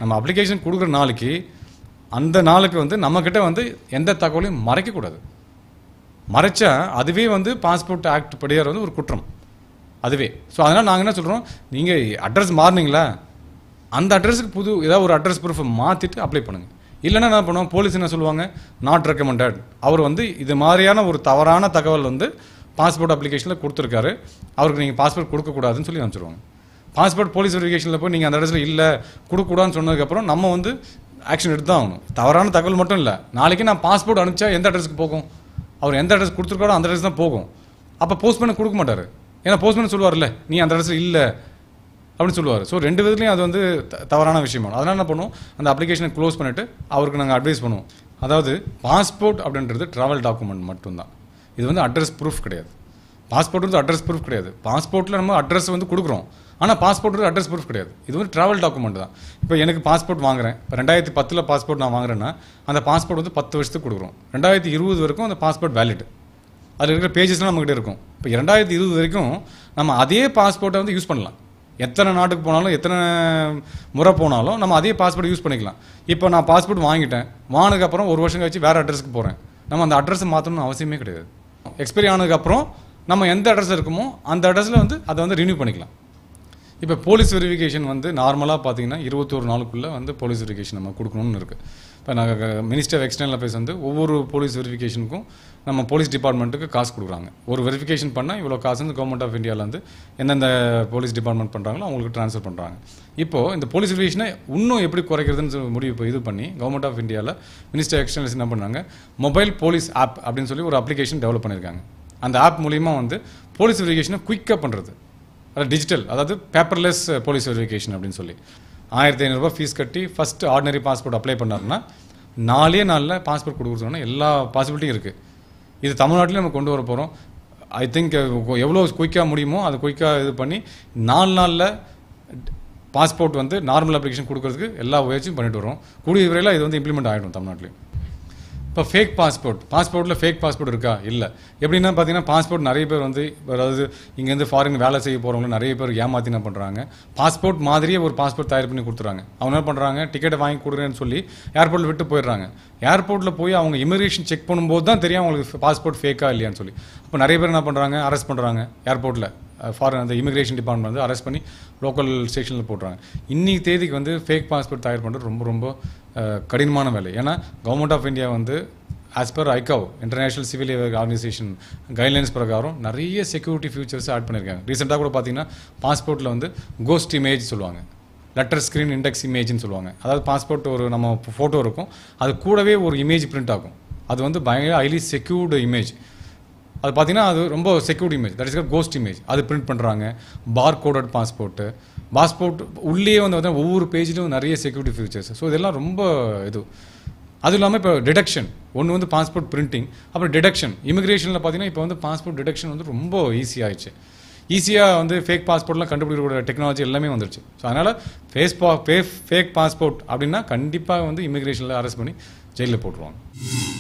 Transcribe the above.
நம்ம அப்ளிகேஷன் கொடுக்குற நாளைக்கு அந்த நாளுக்கு வந்து நம்மக்கிட்ட வந்து எந்த தகவலையும் மறைக்கக்கூடாது மறைச்சா அதுவே வந்து பாஸ்போர்ட் ஆக்ட் படியார் வந்து ஒரு குற்றம் அதுவே ஸோ அதனால் நாங்கள் என்ன சொல்கிறோம் நீங்கள் அட்ரஸ் மாறினீங்களா அந்த அட்ரஸுக்கு புது ஏதாவது ஒரு அட்ரஸ் ப்ரூஃபை மாற்றிட்டு அப்ளை பண்ணுங்கள் இல்லைன்னா என்ன பண்ணுவோம் போலீஸ் என்ன சொல்லுவாங்க நாட் ரெக்கமெண்டட் அவர் வந்து இது மாதிரியான ஒரு தவறான தகவல் வந்து பாஸ்போர்ட் அப்ளிகேஷனில் கொடுத்துருக்காரு அவருக்கு நீங்கள் பாஸ்போர்ட் கொடுக்கக்கூடாதுன்னு சொல்லி அனுப்பிச்சிருவாங்க பாஸ்போர்ட் போலீஸ் வெரிஃபிகேஷனில் போய் நீங்கள் அந்த இடத்துல இல்லை கொடுக்கக்கூடாதுன்னு சொன்னதுக்கப்புறம் நம்ம வந்து ஆக்ஷன் எடுத்து தான் ஆகணும் தவறான தகவல் மட்டும் இல்லை நாளைக்கு நான் பாஸ்போர்ட் அனுப்பிச்சா எந்த அட்ரஸ்க்கு போகும் அவர் எந்த அட்ரஸ் கொடுத்துருக்காரோ அந்த அட்ரஸ் தான் போகும் அப்போ போஸ்ட்மேன் கொடுக்க மாட்டார் ஏன்னா போஸ்ட்மேன் சொல்லுவார்ல நீ அந்த அட்ரஸில் இல்லை அப்படின்னு சொல்லுவார் ஸோ ரெண்டு விதத்துலையும் அது வந்து த- தவறான விஷயமா அதனால் என்ன பண்ணுவோம் அந்த அப்ளிகேஷனை க்ளோஸ் பண்ணிவிட்டு அவருக்கு நாங்கள் அட்வைஸ் பண்ணுவோம் அதாவது பாஸ்போர்ட் அப்படின்றது ட்ராவல் டாக்குமெண்ட் மட்டும்தான் இது வந்து அட்ரஸ் ப்ரூஃப் கிடையாது பாஸ்போர்ட் வந்து அட்ரஸ் ப்ரூஃப் கிடையாது பாஸ்போர்ட்டில் நம்ம அட்ரஸ் வந்து கொடுக்குறோம் ஆனால் பாஸ்போர்ட் வந்து அட்ரஸ் ப்ரூஃப் கிடையாது இது வந்து ட்ராவல் டாக்குமெண்ட் தான் இப்போ எனக்கு பாஸ்போர்ட் வாங்குறேன் இப்போ ரெண்டாயிரத்தி பத்தில் பாஸ்போர்ட் நான் வாங்குறேன்னா அந்த பாஸ்போர்ட் வந்து பத்து வருஷத்துக்கு கொடுக்குறோம் ரெண்டாயிரத்தி இருபது வரைக்கும் அந்த பாஸ்போர்ட் வேலிட் அதில் இருக்கிற பேஜஸ்லாம் நம்மகிட்ட இருக்கும் இப்போ இரண்டாயிரத்தி இருபது வரைக்கும் நம்ம அதே பாஸ்போர்ட்டை வந்து யூஸ் பண்ணலாம் எத்தனை நாட்டுக்கு போனாலும் எத்தனை முறை போனாலும் நம்ம அதே பாஸ்போர்ட் யூஸ் பண்ணிக்கலாம் இப்போ நான் பாஸ்போர்ட் வாங்கிட்டேன் வாங்கினதுக்கப்புறம் ஒரு வருஷம் கழிச்சு வேறு அட்ரஸ்க்கு போகிறேன் நம்ம அந்த அட்ரஸ் மாற்றணும்னு அவசியமே கிடையாது எக்ஸ்பைரி ஆனதுக்கப்புறம் நம்ம எந்த அட்ரஸ் இருக்குமோ அந்த அட்ரஸில் வந்து அதை வந்து ரினியூ பண்ணிக்கலாம் இப்போ போலீஸ் வெரிஃபிகேஷன் வந்து நார்மலாக பார்த்தீங்கன்னா இருபத்தோரு நாளுக்குள்ளே வந்து போலீஸ் வெரிஃபிகேஷன் நம்ம கொடுக்கணும்னு இருக்குது இப்போ நாங்கள் மினிஸ்டர் ஆஃப் எக்ஸ்டர்னல் அஃபேர்ஸ் வந்து ஒவ்வொரு போலீஸ் வெரிஃபிகேஷனுக்கும் நம்ம போலீஸ் டிபார்ட்மெண்ட்டுக்கு காசு கொடுக்குறாங்க ஒரு வெரிஃபிகேஷன் பண்ணால் இவ்வளோ காசு வந்து கவர்மெண்ட் ஆஃப் இந்தியாவில் வந்து எந்தெந்த போலீஸ் டிபார்ட்மெண்ட் பண்ணுறாங்களோ அவங்களுக்கு ட்ரான்ஸ்ஃபர் பண்ணுறாங்க இப்போது இந்த போலீஸ் வெரிஃபிகேஷனை இன்னும் எப்படி குறைக்கிறதுன்னு சொல்லி முடிவு இப்போ இது பண்ணி கவர்மெண்ட் ஆஃப் இந்தியாவில் மினிஸ்டர் எக்ஸ்டர்னல்ஸ் என்ன பண்ணாங்க மொபைல் போலீஸ் ஆப் அப்படின்னு சொல்லி ஒரு அப்ளிகேஷன் டெவலப் பண்ணியிருக்காங்க அந்த ஆப் மூலிமா வந்து போலீஸ் வெரிஃபிகேஷனை குயிக்காக பண்ணுறது அது டிஜிட்டல் அதாவது பேப்பர்லெஸ் போலீஸ் வெரிஃபிகேஷன் அப்படின்னு சொல்லி ஆயிரத்தி ஐநூறுரூபா ஃபீஸ் கட்டி ஃபஸ்ட் ஆர்டினரி பாஸ்போர்ட் அப்ளை பண்ணாருன்னா நாலே நாளில் பாஸ்போர்ட் கொடுக்குறதுனா எல்லா பாசிபிலிட்டியும் இருக்குது இது தமிழ்நாட்டிலும் நம்ம கொண்டு வர போகிறோம் ஐ திங்க் எவ்வளோ குயிக்காக முடியுமோ அதை குயிக்காக இது பண்ணி நாலு நாளில் பாஸ்போர்ட் வந்து நார்மல் அப்ளிகேஷன் கொடுக்கறதுக்கு எல்லா முயற்சியும் பண்ணிட்டு வரோம் கூடிய விரைவில் இது வந்து இம்ப்ளிமெண்ட் ஆகிடும் தமிழ்நாட்டிலையும் இப்போ ஃபேக் பாஸ்போர்ட் பாஸ்போர்ட்டில் ஃபேக் பாஸ்போர்ட் இருக்கா இல்லை எப்படின்னா பார்த்தீங்கன்னா பாஸ்போர்ட் நிறைய பேர் வந்து அதாவது இங்கேருந்து ஃபாரின் வேலை செய்ய போகிறவங்க நிறைய பேர் ஏமாத்தி என்ன பண்ணுறாங்க பாஸ்போர்ட் மாதிரியே ஒரு பாஸ்போர்ட் தயார் பண்ணி கொடுத்துறாங்க அவங்க என்ன பண்ணுறாங்க டிக்கெட்டை வாங்கி கொடுக்குறேன்னு சொல்லி ஏர்போர்ட்டில் விட்டு போயிடுறாங்க ஏர்போர்ட்டில் போய் அவங்க இமிகிரேஷன் செக் பண்ணும்போது தான் தெரியும் அவங்களுக்கு பாஸ்போர்ட் ஃபேக்கா இல்லையான்னு சொல்லி அப்போ நிறைய பேர் என்ன பண்ணுறாங்க அரெஸ்ட் பண்ணுறாங்க ஏர்போர்ட்டில் ஃபாரின் அந்த இமிகிரேஷன் டிபார்ட்மெண்ட் வந்து அரெஸ்ட் பண்ணி லோக்கல் ஸ்டேஷனில் போட்டுறாங்க இன்னைக்கு தேதிக்கு வந்து ஃபேக் பாஸ்போர்ட் தயார் பண்ணுறது ரொம்ப ரொம்ப அஹ், கடினமான வேலை ஏன்னா கவர்மெண்ட் ஆஃப் இந்தியா வந்து as per ICAO international civil organisation guidelines பிரகாரம் நிறைய செக்யூரிட்டி ஃபியூச்சர்ஸ் ஆட் பண்ணியிருக்காங்க ரீசெண்டாக கூட பார்த்தீங்கன்னா பாஸ்போர்ட்டில் வந்து கோஸ்ட் இமேஜ் சொல்லுவாங்க லெட்டர் ஸ்க்ரீன் இண்டெக்ஸ் இமேஜ்னு சொல்லுவாங்க அதாவது பாஸ்போர்ட் ஒரு நம்ம ஃபோட்டோ இருக்கும் அது கூடவே ஒரு இமேஜ் பிரிண்ட் ஆகும் அது வந்து பயங்கர ஹைலி செக்யூர்டு இமேஜ் அது பார்த்தீங்கன்னா அது ரொம்ப secured image that is ghost image அது பிரிண்ட் பண்ணுறாங்க பார் கோடட் பாஸ்போர்ட்டு பாஸ்போர்ட் உள்ளே வந்து பார்த்தீங்கன்னா ஒவ்வொரு பேஜ்லையும் நிறைய செக்யூரிட்டி ஃபீச்சர்ஸ் ஸோ இதெல்லாம் ரொம்ப இது அதுவும் இல்லாமல் இப்போ டிடக்ஷன் ஒன்று வந்து பாஸ்போர்ட் பிரிண்டிங் அப்புறம் டிடக்ஷன் இமிகிரேஷனில் பார்த்தீங்கன்னா இப்போ வந்து பாஸ்போர்ட் டிடக்ஷன் வந்து ரொம்ப ஈஸி ஆயிடுச்சு ஈஸியாக வந்து ஃபேக் பாஸ்போர்ட்லாம் கண்டுபிடிக்கக்கூடிய டெக்னாலஜி எல்லாமே வந்துருச்சு ஸோ அதனால் ஃபேஸ் பா ஃபேக் பாஸ்போர்ட் அப்படின்னா கண்டிப்பாக வந்து இமிகிரேஷனில் அரெஸ்ட் பண்ணி ஜெயிலில் போட்டுருவாங்க